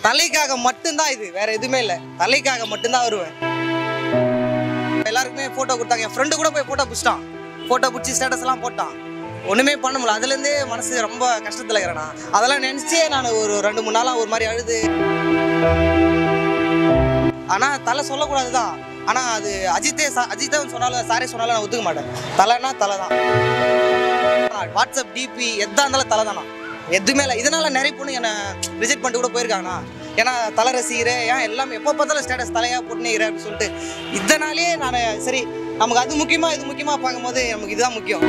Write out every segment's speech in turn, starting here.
தலைக்காக மட்டும்தான் இது வேற எதுவுமே இல்லை தலைக்காக மட்டும்தான் வருவேன் எல்லாருக்குமே ஃபோட்டோ கொடுத்தாங்க என் ஃப்ரெண்டு கூட போய் ஃபோட்டோ பிடிச்சிட்டான் ஃபோட்டோ பிடிச்சி ஸ்டேட்டஸ் எல்லாம் போட்டான் ஒன்றுமே பண்ண முடியல அதுலேருந்தே மனசு ரொம்ப கஷ்டத்தில் இருக்கிறேன் நான். அதெல்லாம் நினச்சே நான் ஒரு ரெண்டு மூணு நாளாக ஒரு மாதிரி அழுது ஆனால் தலை சொல்லக்கூடாது தான் ஆனால் அது அஜித்தே சா- அஜித்தே சொன்னாலும் சாரே சொன்னாலும் நான் ஒத்துக்க மாட்டேன் தலைனா தலை தான் வாட்ஸ்அப் டிபி எதா இருந்தாலும் தலை தானா எதுவுமே இல்லை இதனால நிறைய பொண்ணு என்னை ரிஜெக்ட் பண்ணிட்டு கூட போயிருக்காங்கண்ணா ஏன்னா தலை ரசிகர் ஏன் எல்லாமே எப்போ பார்த்தாலும் ஸ்டேட்டஸ் தலையாக போட்டுனேங்கிற அப்படின்னு சொல்லிட்டு இதனாலே நான் சரி நமக்கு அது முக்கியமா இது முக்கியமா பார்க்கும்போது நமக்கு இதுதான் முக்கியம்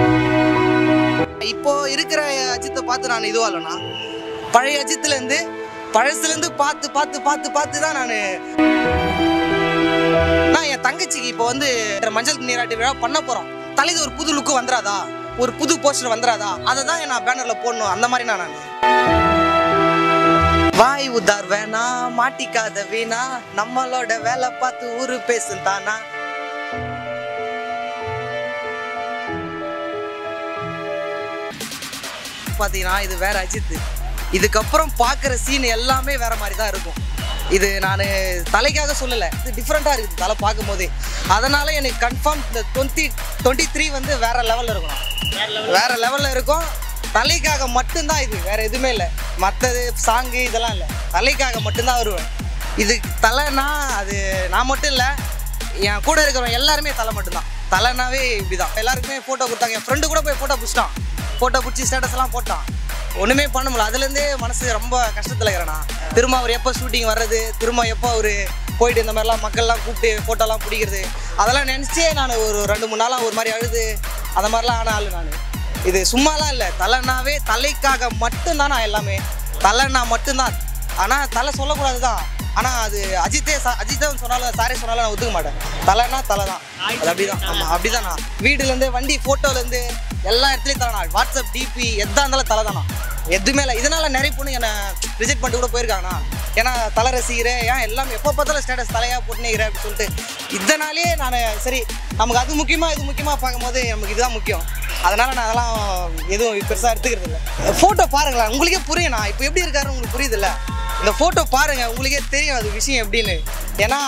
இப்போ இருக்கிற அஜித்தை பார்த்து நான் இதுவா இல்லைண்ணா பழைய அஜித்துலேருந்து பழசுலேருந்து பார்த்து பார்த்து பார்த்து பார்த்து தான் நான் நான் என் தங்கச்சிக்கு இப்போ வந்து மஞ்சள் நீராட்டு விழா பண்ண போகிறோம் தலைக்கு ஒரு புது லுக்கு வந்துடாதா ஒரு புது போஸ்டர் வந்துடாதா அதை தான் நான் பேனரில் போடணும் அந்த மாதிரி நான் நான் வாய் உதார் வேணா மாட்டிக்காத வீணா நம்மளோட வேலை பார்த்து ஊரு பேசும் தானா பார்த்தீங்கன்னா இது வேற அஜித் இதுக்கப்புறம் பார்க்குற சீன் எல்லாமே வேற மாதிரி தான் இருக்கும் இது நான் தலைக்காக சொல்லலை இது டிஃப்ரெண்ட்டாக இருக்குது தலை பார்க்கும்போதே அதனால எனக்கு கன்ஃபார்ம் இந்த டுவெண்ட்டி டுவெண்ட்டி த்ரீ வந்து வேற லெவலில் இருக்கும் வேற லெவலில் இருக்கும் தலைக்காக மட்டும்தான் இது வேற எதுவுமே இல்லை மற்றது சாங்கு இதெல்லாம் இல்லை தலைக்காக மட்டும்தான் வருவேன் இது தலைனா அது நான் மட்டும் இல்லை என் கூட இருக்கிறவங்க எல்லாருமே தலை மட்டும்தான் தலைனாவே இப்படிதான் எல்லாருக்குமே ஃபோட்டோ கொடுத்தாங்க என் ஃப்ரெண்டு கூட போய் ஃபோட்டோ பிடிச்சிட்டான் ஃபோட்டோ பிடிச்சி ஸ்டேட்டஸ் எல்லாம் போட்டான் ஒன்றுமே பண்ண முடியல அதுலேருந்தே மனசு ரொம்ப கஷ்டத்தில் இருக்கிறேன் நான். திரும்ப அவர் எப்போ ஷூட்டிங் வர்றது திரும்ப எப்போ அவர் போயிட்டு இந்த மாதிரிலாம் மக்கள்லாம் கூப்பிட்டு ஃபோட்டோலாம் பிடிக்கிறது அதெல்லாம் நினச்சே நான் ஒரு ரெண்டு மூணு நாளாக ஒரு மாதிரி அழுது அந்த மாதிரிலாம் ஆன ஆள் நான் இது சும்மாலாம் இல்லை தலைனாவே தலைக்காக மட்டும்தான் நான் எல்லாமே தலைனா மட்டும்தான் ஆனால் தலை சொல்லக்கூடாது தான் ஆனால் அது அஜித்தே சா அஜித்தே சொன்னாலும் சாரே சொன்னாலும் நான் ஒத்துக்க மாட்டேன் தலைனா தலை தான் அது அப்படிதான் ஆமாம் அப்படிதான் நான் வீடுலேருந்து வண்டி ஃபோட்டோலேருந்து எல்லா இடத்துலையும் தலை நான் வாட்ஸ்அப் டிபி எதா இருந்தாலும் தலை தானா எதுவுமே இல்லை இதனால நிறைய பொண்ணு என்னை ரிஜெக்ட் பண்ணிட்டு கூட போயிருக்காங்கண்ணா ஏன்னா தலை ரசிகர் ஏன் எல்லாம் எப்போ பார்த்தாலும் ஸ்டேட்டஸ் தலையாக போட்டுனேங்கிற அப்படின்னு சொல்லிட்டு இதனாலே நான் சரி நமக்கு அது முக்கியமாக இது முக்கியமாக பார்க்கும்போது நமக்கு இதுதான் முக்கியம் அதனால நான் அதெல்லாம் எதுவும் பெருசாக எடுத்துக்கிறது இல்லை ஃபோட்டோ பாருங்களேன் உங்களுக்கே புரியும்ண்ணா இப்போ எப்படி இருக்காருன்னு உங்களுக்கு புரியுதுல்ல இந்த ஃபோட்டோ பாருங்க உங்களுக்கே தெரியும் அது விஷயம் எப்படின்னு ஏன்னா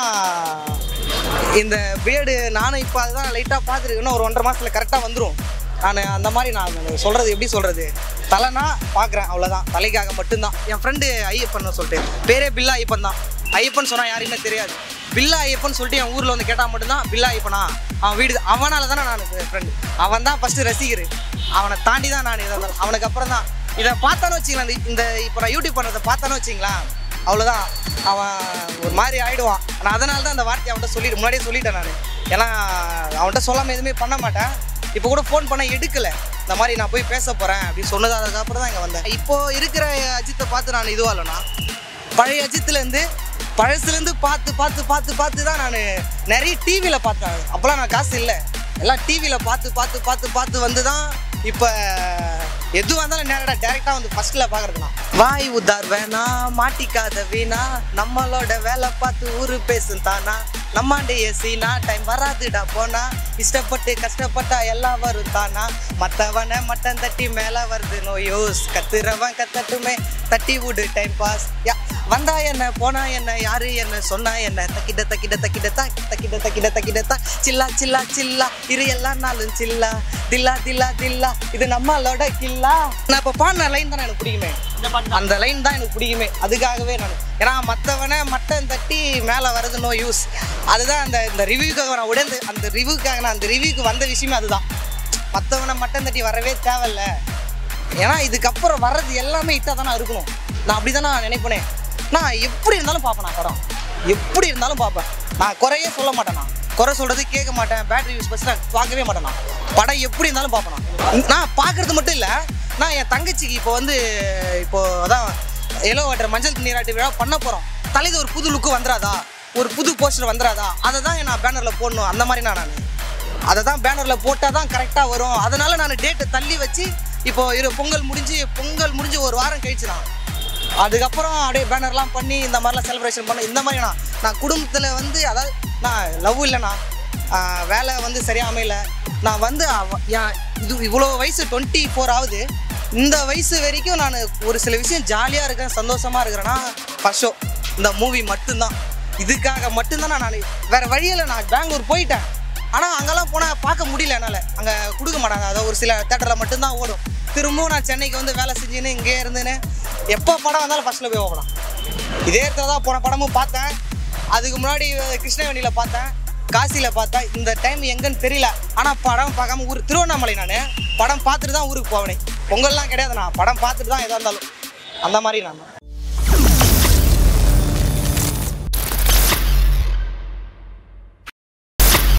இந்த பியர்டு நானும் இப்போ அதுதான் லைட்டாக பார்த்துருக்கேன்னு ஒரு ஒன்றரை மாதத்தில் கரெக்டாக வந்துடும் நான் அந்த மாதிரி நான் சொல்கிறது எப்படி சொல்கிறது தலைனா பார்க்குறேன் அவ்வளோதான் தலைக்காக மட்டும்தான் என் ஃப்ரெண்டு ஐயப்பன் சொல்லிட்டு பேரே பில்லா ஐயப்பன் தான் ஐயப்பன் சொன்னால் யாருக்குமே தெரியாது பில்லா ஐயப்பன் சொல்லிட்டு என் ஊரில் வந்து கேட்டால் மட்டும்தான் பில்லா ஐயப்பனா அவன் வீடு அவனால தானே நான் ஃப்ரெண்டு அவன் தான் ஃபஸ்ட்டு ரசிகர் அவனை தாண்டி தான் நான் இதை அவனுக்கு அப்புறம் தான் இதை பார்த்தானு வச்சிங்களேன் இந்த- இந்த இப்போ நான் யூடியூப் பண்ணுறதை பார்த்தானு வச்சிங்களேன் அவ்வளோதான் அவன் ஒரு மாதிரி ஆயிடுவான் நான் அதனால தான் அந்த வார்த்தையை அவன்கிட்ட சொல்லிட்டு முன்னாடியே சொல்லிட்டேன் நான் ஏன்னா அவன்கிட்ட சொல்லாமல் எதுவுமே பண்ண மாட்டேன் இப்போ கூட ஃபோன் பண்ண எடுக்கல இந்த மாதிரி நான் போய் பேச போகிறேன் அப்படின்னு சொன்னது அதுக்கப்புறம் தான் இங்கே வந்தேன் இப்போ இருக்கிற அஜித்தை பார்த்து நான் இதுவாக இல்லைண்ணா பழைய அஜித்துலேருந்து பழசுலேருந்து பார்த்து பார்த்து பார்த்து பார்த்து தான் நான் நிறைய டிவியில் பார்த்தேன் அப்போலாம் நான் காசு இல்லை எல்லாம் டிவியில் பார்த்து பார்த்து பார்த்து பார்த்து வந்து தான் இப்போ எதுவாக இருந்தாலும் நேரடா டேரெக்டாக வந்து ஃபர்ஸ்ட்டில் பார்க்குறதுனா வாய் உதார் வேணா மாட்டிக்காத வீணா நம்மளோட வேலை பார்த்து ஊரு பேசும் தானா நம்மாண்டைய சீனா டைம் வராதுடா போனா இஷ்டப்பட்டு கஷ்டப்பட்டா எல்லாம் வரும் தானா மற்றவனை மட்டன் தட்டி மேலே வருது நோ யூஸ் கத்துறவன் கத்தட்டுமே தட்டி விடு டைம் பாஸ் யா வந்தா என்ன போனா என்ன யாரு என்ன சொன்னா என்ன தக்கிட தக்கிட தக்கிட தா தக்கிட தக்கிட தக்கிட தா சில்லா சில்லா சில்லா இரு எல்லா நாளும் சில்லா தில்லா தில்லா தில்லா இது நம்மளோட கில்லா நான் இப்போ பாடின லைன் தான் எனக்கு பிடிக்குமே அந்த லைன் தான் எனக்கு பிடிக்குமே அதுக்காகவே நான் ஏன்னா மற்றவனை மட்டன் தட்டி மேலே வரது நோ யூஸ் அதுதான் அந்த இந்த ரிவ்யூக்காக நான் உடந்து அந்த ரிவ்யூக்காக நான் அந்த ரிவ்யூக்கு வந்த விஷயமே அதுதான் மற்றவனை மட்டன் தட்டி வரவே தேவையில்ல ஏன்னா இதுக்கப்புறம் வர்றது எல்லாமே இட்டாக தானே இருக்கணும் நான் அப்படி தான் நான் நினைப்பேனே நான் எப்படி இருந்தாலும் பார்ப்பேன் நான் படம் எப்படி இருந்தாலும் பார்ப்பேன் நான் குறையே சொல்ல மாட்டேன் நான் குறை சொல்கிறது கேட்க மாட்டேன் பேட்டரி யூஸ் பண்ணி நான் பார்க்கவே மாட்டேன் நான் படம் எப்படி இருந்தாலும் பார்ப்பேன் நான். நான் பார்க்கறது மட்டும் இல்லை நான் என் தங்கச்சிக்கு இப்போ வந்து இப்போ அதான் எலோ வாட்டர் மஞ்சள் நீராட்டு விழா பண்ண போகிறோம் தலைக்கு ஒரு புது லுக்கு வந்துடாதா ஒரு புது போஸ்டர் வந்துடாதா அதை தான் நான் பேனரில் போடணும் அந்த மாதிரி நான் நான் அதை தான் பேனரில் போட்டால் தான் கரெக்டாக வரும் அதனால நான் டேட்டை தள்ளி வச்சு இப்போ இரு பொங்கல் முடிஞ்சு பொங்கல் முடிஞ்சு ஒரு வாரம் கழிச்சு நான் அதுக்கப்புறம் அப்படியே பேனர்லாம் பண்ணி இந்த மாதிரிலாம் செலிப்ரேஷன் பண்ண இந்த மாதிரி நான் நான் குடும்பத்தில் வந்து அதாவது நான் லவ் இல்லைண்ணா ஆஹ் வேலை வந்து சரியாக அமையல நான் வந்து அவ- என் இது இவ்வளோ வயசு டுவெண்ட்டி ஃபோர் ஆகுது இந்த வயசு வரைக்கும் நான் ஒரு சில விஷயம் ஜாலியாக இருக்கேன் சந்தோஷமாக இருக்கிறேன்னா ஃபர்ஸ்ட் ஷோ இந்த மூவி மட்டும்தான் இதுக்காக மட்டும்தான் நான் நான் வேறு வழியில் நான் பெங்களூர் போயிட்டேன் ஆனால் அங்கெல்லாம் போனால் பார்க்க முடியல என்னால் அங்கே கொடுக்க மாட்டாங்க அதாவது ஒரு சில தேட்டரில் மட்டும்தான் ஓடும் திரும்பவும் நான் சென்னைக்கு வந்து வேலை செஞ்சுன்னு இங்கே இருந்துன்னு எப்போ படம் வந்தாலும் ஃபஸ்ட்டில் போய் ஓடலாம் இதே இடத்துல தான் போன படமும் பார்த்தேன் அதுக்கு முன்னாடி கிருஷ்ணவேணியில் பார்த்தேன் காசியில் பார்த்தேன் இந்த டைம் எங்கன்னு தெரியல ஆனால் படம் பார்க்காம ஊர் திருவண்ணாமலை நான் படம் பார்த்துட்டு தான் ஊருக்கு போவேனே பொங்கல்லாம் கிடையாது நான் படம் பார்த்துட்டு தான் எதாக இருந்தாலும் அந்த மாதிரி நான்